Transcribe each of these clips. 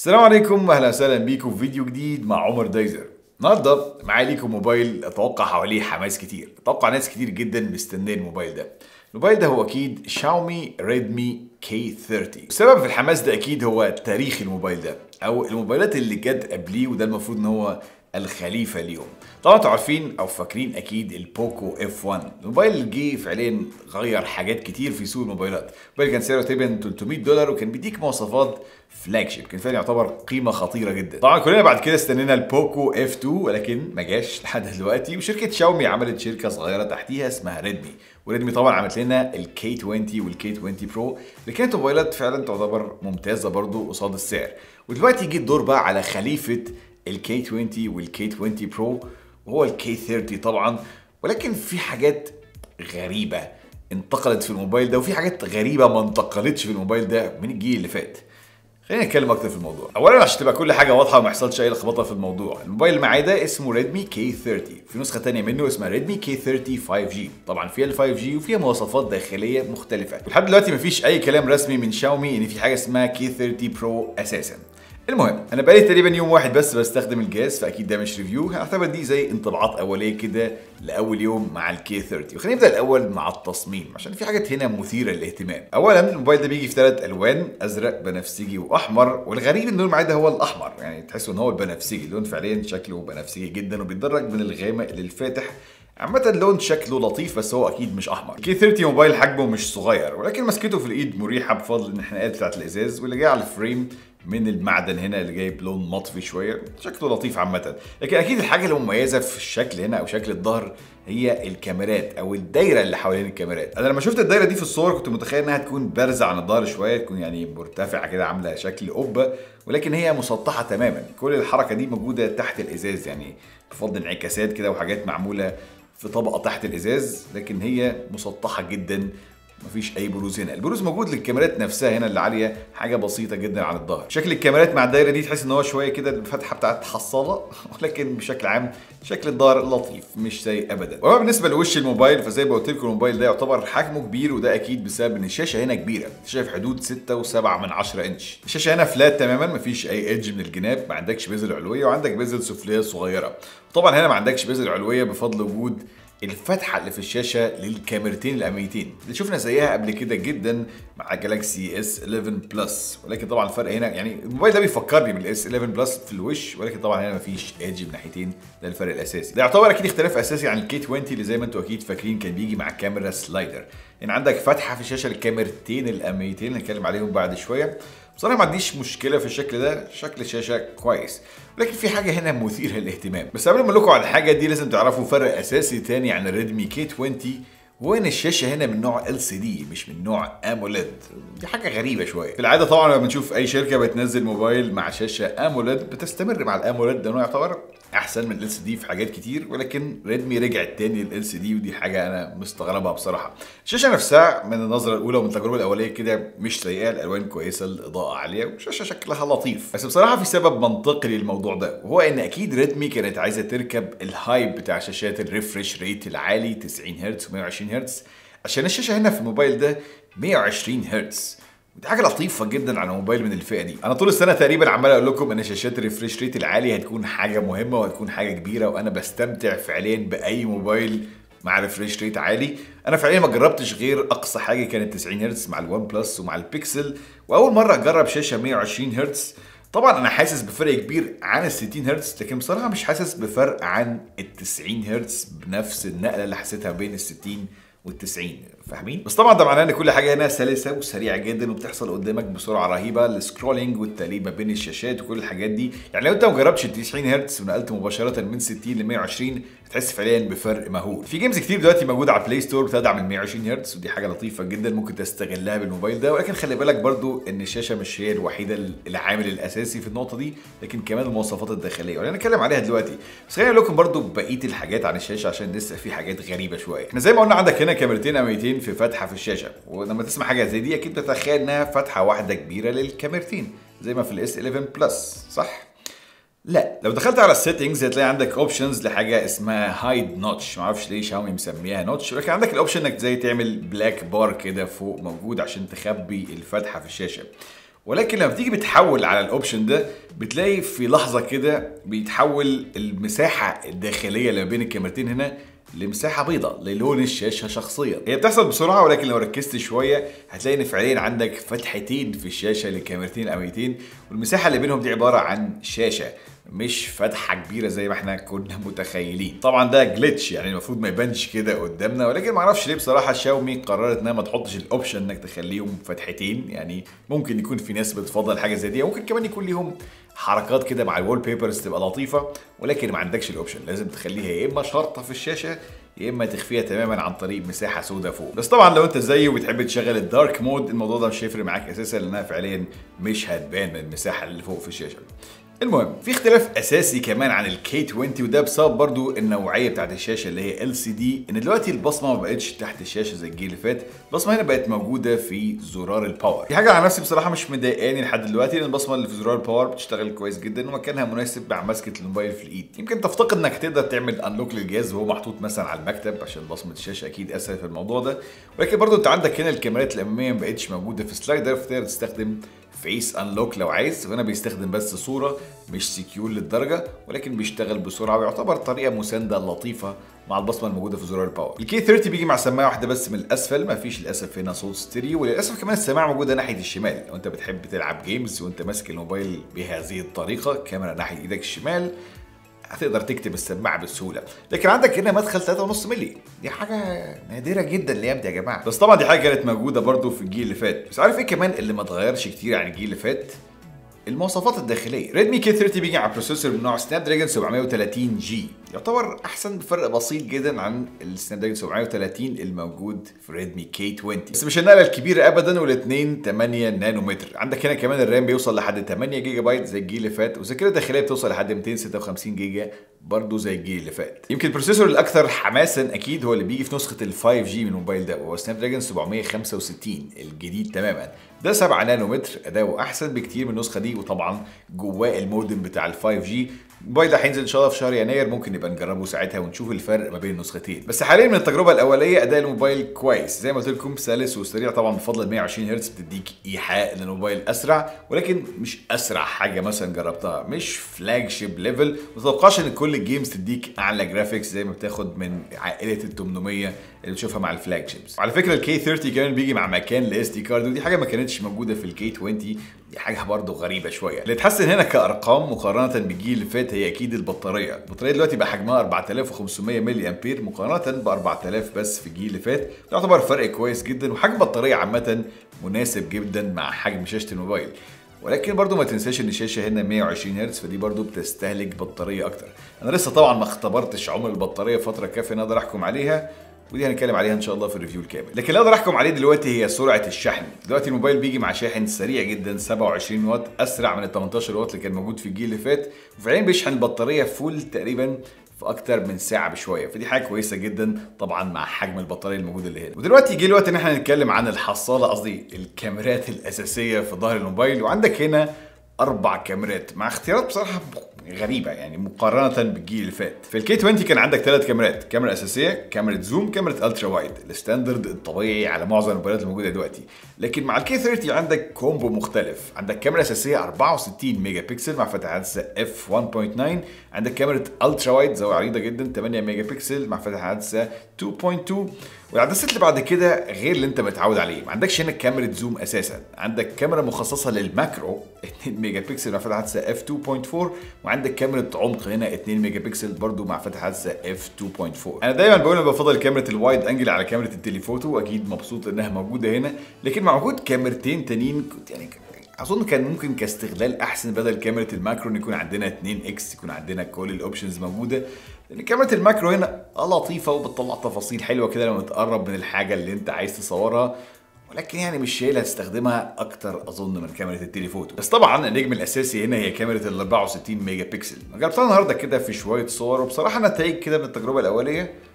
السلام عليكم واهلا وسهلا بيكم في فيديو جديد مع عمر دايزر النهارده معايا ليكم موبايل اتوقع حواليه حماس كتير اتوقع ناس كتير جدا مستنيه الموبايل ده الموبايل ده هو اكيد شاومي ريدمي كي 30 السبب في الحماس ده اكيد هو تاريخ الموبايل ده او الموبايلات اللي جت قبليه وده المفروض ان هو الخليفه ليهم طبعا انتوا عارفين او فاكرين اكيد البوكو اف 1 الموبايل اللي جه فعليا غير حاجات كتير في سوق الموبايلات الموبايل كان سعره تقريبا 300 دولار وكان بيديك مواصفات فلاج شيب كان فعلا يعتبر قيمه خطيره جدا طبعا كلنا بعد كده استنينا البوكو اف 2 ولكن ما جاش لحد دلوقتي وشركه شاومي عملت شركه صغيره تحتيها اسمها ريدمي وريدمي طبعا عملت لنا الكي 20 والكي 20 برو اللي كانت موبايلات فعلا تعتبر ممتازه برضو قصاد السعر ودلوقتي جه الدور بقى على خليفه الكي 20 والكي 20 برو وهو الكي 30 طبعا ولكن في حاجات غريبه انتقلت في الموبايل ده وفي حاجات غريبه ما انتقلتش في الموبايل ده من الجيل اللي فات خلينا نتكلم اكتر في الموضوع اولا عشان تبقى كل حاجه واضحه وما يحصلش اي لخبطه في الموضوع الموبايل اللي معايا ده اسمه ريدمي كي 30 في نسخه تانية منه اسمها ريدمي كي 30 5 جي طبعا فيها ال 5 جي وفيها مواصفات داخليه مختلفه ولحد دلوقتي مفيش اي كلام رسمي من شاومي ان في حاجه اسمها كي 30 برو اساسا المهم انا بقالي تقريبا يوم واحد بس بستخدم الجهاز فاكيد ده مش ريفيو هعتبر دي زي انطباعات اوليه كده لاول يوم مع الكي 30 وخلينا نبدا الاول مع التصميم عشان في حاجات هنا مثيره للاهتمام اولا الموبايل ده بيجي في ثلاث الوان ازرق بنفسجي واحمر والغريب ان اللون معايا ده هو الاحمر يعني تحسوا ان هو البنفسجي اللون فعليا شكله بنفسجي جدا وبيتدرج من الغامق للفاتح عامة اللون شكله لطيف بس هو اكيد مش احمر. كي 30 موبايل حجمه مش صغير ولكن مسكته في الايد مريحة بفضل الانحناءات بتاعت الازاز واللي جاي على الفريم من المعدن هنا اللي جايب لون مطفي شويه شكله لطيف عامه لكن اكيد الحاجه المميزه في الشكل هنا او شكل الظهر هي الكاميرات او الدايره اللي حوالين الكاميرات انا لما شفت الدايره دي في الصور كنت متخيل انها تكون بارزه عن الظهر شويه تكون يعني مرتفعه كده عامله شكل قبه ولكن هي مسطحه تماما كل الحركه دي موجوده تحت الازاز يعني بفضل انعكاسات كده وحاجات معموله في طبقه تحت الازاز لكن هي مسطحه جدا مفيش اي بروز هنا البروز موجود للكاميرات نفسها هنا اللي عاليه حاجه بسيطه جدا عن الظهر شكل الكاميرات مع الدايره دي تحس ان هو شويه كده الفتحه بتاعت حصاله ولكن بشكل عام شكل الظهر لطيف مش سيء ابدا واما بالنسبه لوش الموبايل فزي ما قلت لكم الموبايل ده يعتبر حجمه كبير وده اكيد بسبب ان الشاشه هنا كبيره الشاشه في حدود 6 و7 من 10 انش الشاشه هنا فلات تماما مفيش اي ايدج من الجناب ما عندكش بيزل علويه وعندك بيزل سفليه صغيره طبعا هنا ما عندكش بيزل علويه بفضل وجود الفتحه اللي في الشاشه للكاميرتين الاماميتين اللي شفنا زيها قبل كده جدا مع جالاكسي اس 11 بلس ولكن طبعا الفرق هنا يعني الموبايل ده بيفكرني بالاس 11 بلس في الوش ولكن طبعا هنا مفيش ايدج من ناحيتين ده الفرق الاساسي ده يعتبر اكيد اختلاف اساسي عن الكي 20 اللي زي ما انتم اكيد فاكرين كان بيجي مع كاميرا سلايدر يعني عندك فتحه في الشاشه للكاميرتين الاماميتين اللي هنتكلم عليهم بعد شويه بصراحه ما عنديش مشكله في الشكل ده شكل الشاشه كويس لكن في حاجه هنا مثيره للاهتمام بس قبل ما اقول لكم على الحاجه دي لازم تعرفوا فرق اساسي تاني عن الريدمي كي 20 هو ان الشاشه هنا من نوع ال سي دي مش من نوع اموليد دي حاجه غريبه شويه في العاده طبعا لما بنشوف اي شركه بتنزل موبايل مع شاشه اموليد بتستمر مع الاموليد لانه يعتبر احسن من ال سي دي في حاجات كتير ولكن ريدمي رجعت تاني لل سي دي ودي حاجه انا مستغربها بصراحه الشاشه نفسها من النظره الاولى ومن التجربه الاوليه كده مش سيئه الالوان كويسه الاضاءه عاليه والشاشه شكلها لطيف بس بصراحه في سبب منطقي للموضوع ده وهو ان اكيد ريدمي كانت عايزه تركب الهايب بتاع شاشات الريفرش ريت العالي 90 هرتز و120 هرتز عشان الشاشه هنا في الموبايل ده 120 هرتز ودي حاجه لطيفه جدا على موبايل من الفئه دي انا طول السنه تقريبا عمال اقول لكم ان شاشات الريفريش ريت العالي هتكون حاجه مهمه وهتكون حاجه كبيره وانا بستمتع فعليا باي موبايل مع ريفريش ريت عالي انا فعليا ما جربتش غير اقصى حاجه كانت 90 هرتز مع الوان بلس ومع البيكسل واول مره اجرب شاشه 120 هرتز طبعا انا حاسس بفرق كبير عن ال 60 هرتز لكن بصراحه مش حاسس بفرق عن ال 90 هرتز بنفس النقله اللي حسيتها بين ال 60 وال90 فاهمين؟ بس طبعا ده معناه ان كل حاجه هنا سلسه وسريعه جدا وبتحصل قدامك بسرعه رهيبه السكرولينج والتقليب ما بين الشاشات وكل الحاجات دي يعني لو انت ما جربتش ال 90 هرتز ونقلت مباشره من 60 ل 120 هتحس فعليا بفرق مهول في جيمز كتير دلوقتي موجوده على البلاي ستور بتدعم ال 120 هرتز ودي حاجه لطيفه جدا ممكن تستغلها بالموبايل ده ولكن خلي بالك برضو ان الشاشه مش هي الوحيده العامل الاساسي في النقطه دي لكن كمان المواصفات الداخليه ولا نتكلم عليها دلوقتي بس خليني اقول لكم برضو بقيه الحاجات عن الشاشه عشان لسه في حاجات غريبه شويه احنا زي ما قلنا عندك هنا كاميرتين اماميتين في فتحه في الشاشه ولما تسمع حاجه زي دي اكيد بتتخيل انها فتحه واحده كبيره للكاميرتين زي ما في الاس 11 بلس صح لا لو دخلت على السيتنجز هتلاقي عندك اوبشنز لحاجه اسمها هايد نوتش معرفش ليه شاومي مسميها نوتش ولكن عندك الاوبشن انك زي تعمل بلاك بار كده فوق موجود عشان تخبي الفتحه في الشاشه ولكن لما بتيجي بتحول على الاوبشن ده بتلاقي في لحظه كده بيتحول المساحه الداخليه اللي ما بين الكاميرتين هنا لمساحه بيضاء للون الشاشه شخصيا هي بتحصل بسرعه ولكن لو ركزت شويه هتلاقي ان فعليا عندك فتحتين في الشاشه للكاميرتين الاماميتين والمساحه اللي بينهم دي عباره عن شاشه مش فتحه كبيره زي ما احنا كنا متخيلين طبعا ده جلitch يعني المفروض ما يبانش كده قدامنا ولكن ما اعرفش ليه بصراحه شاومي قررت انها ما تحطش الاوبشن انك تخليهم فتحتين يعني ممكن يكون في ناس بتفضل حاجه زي دي ممكن كمان يكون ليهم حركات كده مع الوول بيبرز تبقى لطيفه ولكن ما عندكش الاوبشن لازم تخليها يا اما شرطه في الشاشه يا اما تخفيها تماما عن طريق مساحه سوداء فوق بس طبعا لو انت زيي وبتحب تشغل الدارك مود الموضوع ده مش هيفرق معاك اساسا لانها فعليا مش هتبان من المساحه اللي فوق في الشاشه المهم في اختلاف اساسي كمان عن الكي 20 وده بسبب برضو النوعيه بتاعت الشاشه اللي هي ال سي دي ان دلوقتي البصمه ما بقتش تحت الشاشه زي الجيل اللي فات البصمه هنا بقت موجوده في زرار الباور دي حاجه على نفسي بصراحه مش مضايقاني لحد دلوقتي لان البصمه اللي في زرار الباور بتشتغل كويس جدا ومكانها مناسب مع مسكه الموبايل في الايد يمكن تفتقد انك تقدر تعمل انلوك للجهاز وهو محطوط مثلا على المكتب عشان بصمه الشاشه اكيد اسهل في الموضوع ده ولكن برضو انت عندك هنا الكاميرات الاماميه ما بقتش موجوده في سلايدر فتقدر تستخدم فيس انلوك لو عايز وهنا بيستخدم بس صوره مش سكيور للدرجه ولكن بيشتغل بسرعه ويعتبر طريقه مسانده لطيفه مع البصمه الموجوده في زرار الباور الكي 30 بيجي مع سماعه واحده بس من الاسفل ما فيش للاسف هنا صوت ستيريو وللاسف كمان السماعه موجوده ناحيه الشمال لو انت بتحب تلعب جيمز وانت ماسك الموبايل بهذه الطريقه كاميرا ناحيه ايدك الشمال هتقدر تكتب السماعه بسهوله لكن عندك هنا مدخل 3.5 مللي دي حاجه نادره جدا الايام دي يا جماعه بس طبعا دي حاجه كانت موجوده برضو في الجيل اللي فات بس عارف ايه كمان اللي ما اتغيرش كتير عن الجيل اللي فات المواصفات الداخليه ريدمي كي 30 بيجي على بروسيسور من نوع سناب دراجون 730 جي يعتبر احسن بفرق بسيط جدا عن السناب دراجون 730 الموجود في ريدمي كي 20 بس مش النقله الكبيره ابدا والاثنين 8 نانومتر عندك هنا كمان الرام بيوصل لحد 8 جيجا بايت زي الجيل اللي فات والذاكره الداخليه بتوصل لحد 256 جيجا برضه زي الجيل اللي فات يمكن البروسيسور الاكثر حماسا اكيد هو اللي بيجي في نسخه ال 5 جي من الموبايل ده وهو سناب دراجون 765 الجديد تماما ده 7 نانومتر اداؤه احسن بكتير من النسخه دي وطبعا جواه المودم بتاع ال 5 جي الموبايل ده هينزل ان شاء الله في شهر يناير ممكن نبقى نجربه ساعتها ونشوف الفرق ما بين النسختين بس حاليا من التجربه الاوليه اداء الموبايل كويس زي ما قلت لكم سلس وسريع طبعا بفضل 120 هرتز بتديك ايحاء ان الموبايل اسرع ولكن مش اسرع حاجه مثلا جربتها مش فلاج شيب ليفل ما تتوقعش ان كل الجيمز تديك اعلى جرافيكس زي ما بتاخد من عائله ال 800 اللي بتشوفها مع الفلاج شيبس وعلى فكره الكي 30 كمان بيجي مع مكان لاس دي كارد ودي حاجه ما كانتش موجوده في الكي 20 دي حاجه برضه غريبه شويه اللي اتحسن هنا كارقام مقارنه بالجيل اللي فات هي اكيد البطاريه البطاريه دلوقتي بقى حجمها 4500 ملي امبير مقارنه ب 4000 بس في الجيل اللي فات يعتبر فرق كويس جدا وحجم البطاريه عامه مناسب جدا مع حجم شاشه الموبايل ولكن برضو ما تنساش ان الشاشه هنا 120 هرتز فدي برضو بتستهلك بطاريه اكتر انا لسه طبعا ما اختبرتش عمر البطاريه فتره كافيه ان اقدر احكم عليها ودي هنتكلم عليها ان شاء الله في الريفيو الكامل لكن اللي اقدر احكم عليه دلوقتي هي سرعه الشحن دلوقتي الموبايل بيجي مع شاحن سريع جدا 27 واط اسرع من ال 18 واط اللي كان موجود في الجيل اللي فات وفعليا بيشحن البطاريه فول تقريبا في اكتر من ساعه بشويه فدي حاجه كويسه جدا طبعا مع حجم البطاريه الموجود اللي هنا ودلوقتي جه الوقت ان احنا نتكلم عن الحصاله قصدي الكاميرات الاساسيه في ظهر الموبايل وعندك هنا اربع كاميرات مع اختيارات بصراحه غريبه يعني مقارنه بالجيل اللي فات في الكي 20 كان عندك ثلاث كاميرات كاميرا اساسيه كاميرا زوم كاميرا الترا وايد الستاندرد الطبيعي على معظم الموبايلات الموجوده دلوقتي لكن مع الكي 30 عندك كومبو مختلف عندك كاميرا اساسيه 64 ميجا بكسل مع فتحه عدسه اف 1.9 عندك كاميرا الترا وايد زاويه عريضه جدا 8 ميجا بكسل مع فتحه عدسه 2.2 والعدسات اللي بعد كده غير اللي انت متعود عليه ما عندكش هنا كاميرا زوم اساسا عندك كاميرا مخصصه للماكرو 2 ميجا بكسل مع فتحه عدسه اف 2.4 وعندك كاميرا عمق هنا 2 ميجا بكسل برضو مع فتحه عدسه اف 2.4 انا دايما بقول انا بفضل كاميرا الوايد انجل على كاميرا التليفوتو واكيد مبسوط انها موجوده هنا لكن مع وجود كاميرتين تانيين كنت يعني اظن كان ممكن كاستغلال احسن بدل كاميرا الماكرو ان يكون عندنا 2 اكس يكون عندنا كل الاوبشنز موجوده لان كاميرا الماكرو هنا لطيفه وبتطلع تفاصيل حلوه كده لما تقرب من الحاجه اللي انت عايز تصورها ولكن يعني مش هي اللي هتستخدمها اكتر اظن من كاميرا التليفوتو بس طبعا النجم الاساسي هنا هي كاميرا ال 64 ميجا بكسل جربتها النهارده كده في شويه صور وبصراحه نتائج كده من التجربه الاوليه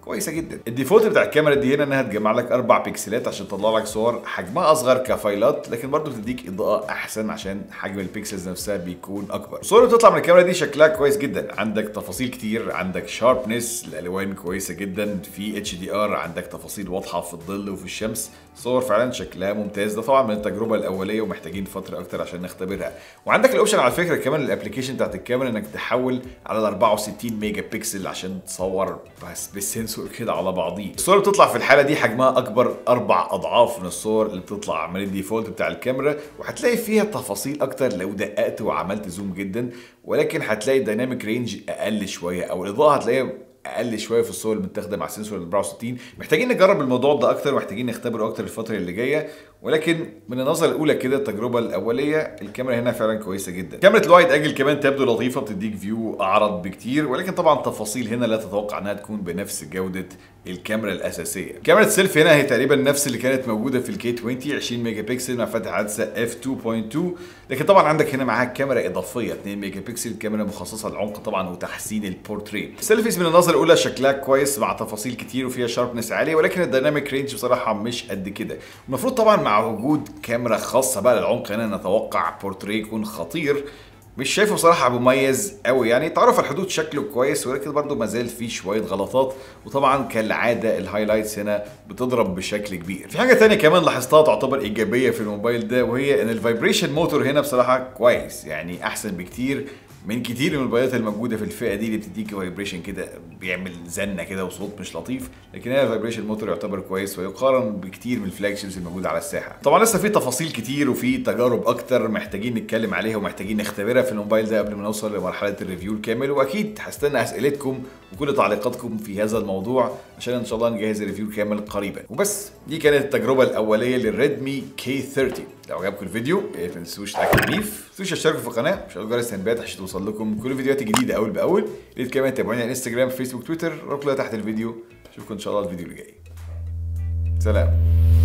كويسه جدا الديفولت بتاع الكاميرا دي هنا انها تجمع لك اربع بكسلات عشان تطلع لك صور حجمها اصغر كفايلات لكن برضه بتديك اضاءه احسن عشان حجم البيكسلز نفسها بيكون اكبر الصور اللي بتطلع من الكاميرا دي شكلها كويس جدا عندك تفاصيل كتير عندك شاربنس الالوان كويسه جدا في اتش دي ار عندك تفاصيل واضحه في الظل وفي الشمس صور فعلا شكلها ممتاز ده طبعا من التجربه الاوليه ومحتاجين فتره اكتر عشان نختبرها وعندك الاوبشن على فكره كمان الابلكيشن بتاعت الكاميرا انك تحول على ال 64 ميجا بكسل عشان تصور بس بالسنسور كده على بعضيه الصور اللي بتطلع في الحاله دي حجمها اكبر اربع اضعاف من الصور اللي بتطلع من الديفولت بتاع الكاميرا وهتلاقي فيها تفاصيل اكتر لو دققت وعملت زوم جدا ولكن هتلاقي الديناميك رينج اقل شويه او الاضاءه هتلاقيها اقل شويه في الصور اللي متاخده مع السنسور ال 64 محتاجين نجرب الموضوع ده اكتر ومحتاجين نختبره اكتر الفتره اللي جايه ولكن من النظره الاولى كده التجربه الاوليه الكاميرا هنا فعلا كويسه جدا كاميرا الوايد اجل كمان تبدو لطيفه بتديك فيو اعرض بكتير ولكن طبعا تفاصيل هنا لا تتوقع انها تكون بنفس جوده الكاميرا الاساسيه كاميرا السيلفي هنا هي تقريبا نفس اللي كانت موجوده في الكي 20 20 ميجا بكسل مع فتحه عدسه اف 2.2 لكن طبعا عندك هنا معاها كاميرا اضافيه 2 ميجا بكسل كاميرا مخصصه للعمق طبعا وتحسين البورتريه السيلفيز من النظره الاولى شكلها كويس مع تفاصيل كتير وفيها شاربنس عاليه ولكن الديناميك رينج بصراحه مش قد كده المفروض طبعا مع وجود كاميرا خاصه بقى للعمق هنا نتوقع بورتريه يكون خطير مش شايفه بصراحه مميز قوي يعني تعرف الحدود شكله كويس ولكن برضه ما زال فيه شويه غلطات وطبعا كالعاده الهايلايتس هنا بتضرب بشكل كبير في حاجه تانية كمان لاحظتها تعتبر ايجابيه في الموبايل ده وهي ان الفايبريشن موتور هنا بصراحه كويس يعني احسن بكتير من كتير من الموبايلات الموجوده في الفئه دي اللي بتديك فايبريشن كده بيعمل زنه كده وصوت مش لطيف لكن هنا الفايبريشن موتور يعتبر كويس ويقارن بكتير من الفلاج شيبس الموجوده على الساحه طبعا لسه في تفاصيل كتير وفي تجارب اكتر محتاجين نتكلم عليها ومحتاجين نختبرها في الموبايل ده قبل ما نوصل لمرحله الريفيو الكامل واكيد هستنى اسئلتكم وكل تعليقاتكم في هذا الموضوع عشان ان شاء الله نجهز الريفيو كامل قريبا وبس دي كانت التجربه الاوليه للريدمي كي 30 لو عجبكم الفيديو ما تنسوش تاكدوا بيه ما تنسوش تشتركوا في القناه وشغلوا جرس التنبيهات عشان توصل لكم كل فيديوهات جديده اول باول يا ريت كمان تابعوني على انستجرام فيسبوك تويتر رابط تحت الفيديو اشوفكم ان شاء الله الفيديو اللي جاي سلام